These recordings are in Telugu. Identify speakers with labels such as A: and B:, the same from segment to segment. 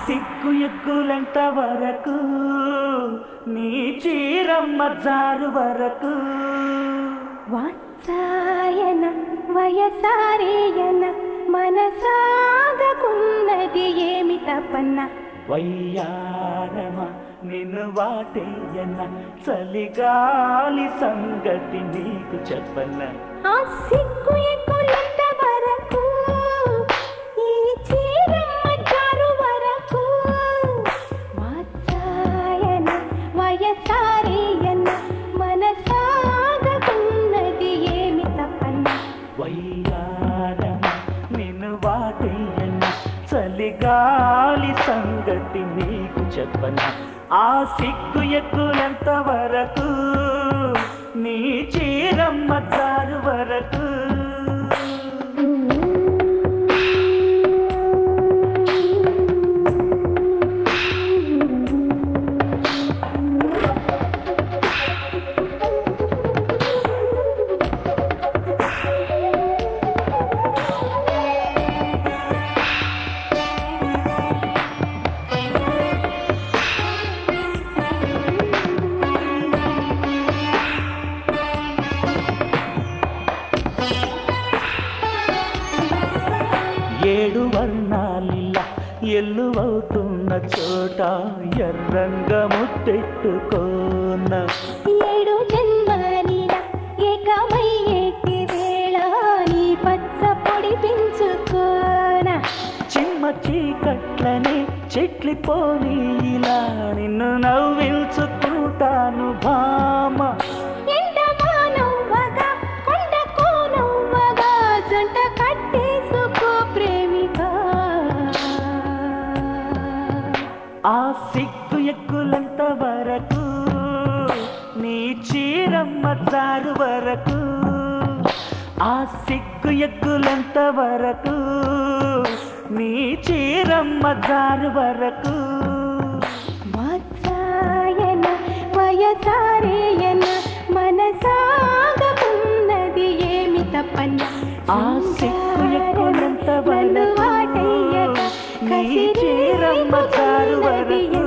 A: సిగ్గు ఎగ్గులంత వరకు నీ చీరమ్మ జారు వరకు
B: వాత్సాయన వయసారేయన మనసాగకున్నది ఏమి తపన్న
A: వయ్యారమ నిన్ను వాటేయన్న చలిగాలి సంగతి నీకు చెప్పన్న
B: ఆ సిగ్గు ఎక్కులంత వరకు ఈ చీరమ్మ జారు వరకు వాత్సాయన వయసారేయన మనసాగకున్నది ఏమి తపన్న
A: వయ్యారమ నిన్ను వాటేయన్న చలిగాలి సంగతి నీకు చెప్పన్న ఆ సిగ్గు ఎక్కులంత వరకు నీ చీరమ్మ జారు వరకు ఏడు వర్ణాలిలా ఎల్లువవుతున్న చోట ఎర్రంగా ముట్టెట్టుకోన
B: ఏడు జన్మలిన ఏకమయ్యేటి వేళ నీ పచ్చ పొడి పెంచుకోన
A: చిమ్మ చీకట్లనే చెట్లిపోని ఇలా నిన్ను నవ్వించుకుంటాను భామ
B: ఎండమానవ్వగా కొండకు నవ్వగా జంట కట్టేసుకో ప్రేమిక
A: ఆ సిగ్గు ఎక్కులంత వరకు నీ చీరమ్మ జారు వరకు ఆ సిగ్గు ఎక్కులంత వరకు నీ చీరమ్మ జారు వరకు
B: వాత్సాయన వయసారేయన మనసాగకున్నది ఏమి తప్పన్న
A: ఆ సిగ్గు ఎక్కులంత
B: నన్ను
A: వరకు
B: వాటయ్యక
A: నీ చీరమ్మ జారు వరకు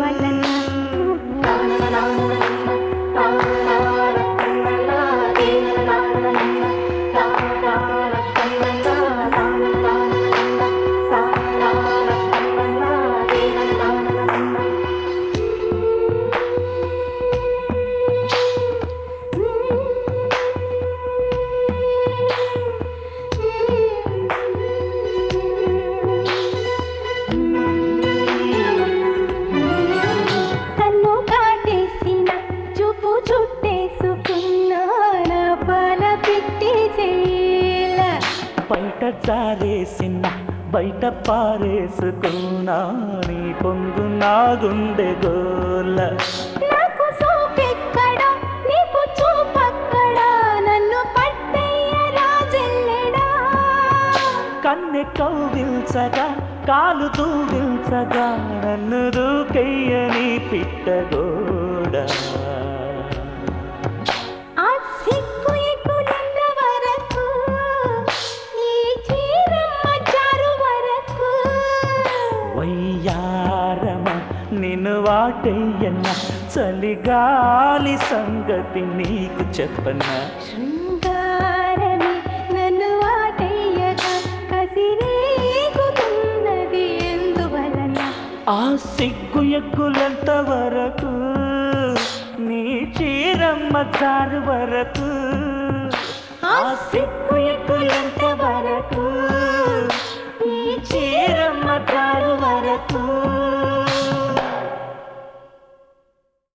B: కన్ను కాటేసిన చూపు చుట్టేసుకున్న నా పాల పిట్టి చేల
A: బయట జారేసిన బయట పారేసుకున్నా నీ పొంగు నా గుండె గోల
B: నాకు సోపెక్కడ నీకు చూపక్కడ నన్ను పట్టయ్య రాజెల్లెడా
A: కన్నె కౌగిల్చగా కాలు దూగిల్చగా నన్ను దూకెయ్యని పిట్టగోడ
B: ఆ సిగ్గు ఎక్కులంత వరకు ఈ చీరమ్మ జారు వరకు
A: వయ్యారమ నిన్ను వాటయ్యన్న చలిగాలి సంగతి నీకు చెప్పన్నా
B: శృంగారమే నన్ను వాటయ్యగా కసిరేగుతున్నది ఎందువలన
A: ఆ సిగ్గు ఎక్కులంత వరకు నీ చీరమ్మ జారు వరకు ఆ సిగ్గు ఎక్కులంత వరకు నీ చీరమ్మ జారు వరకు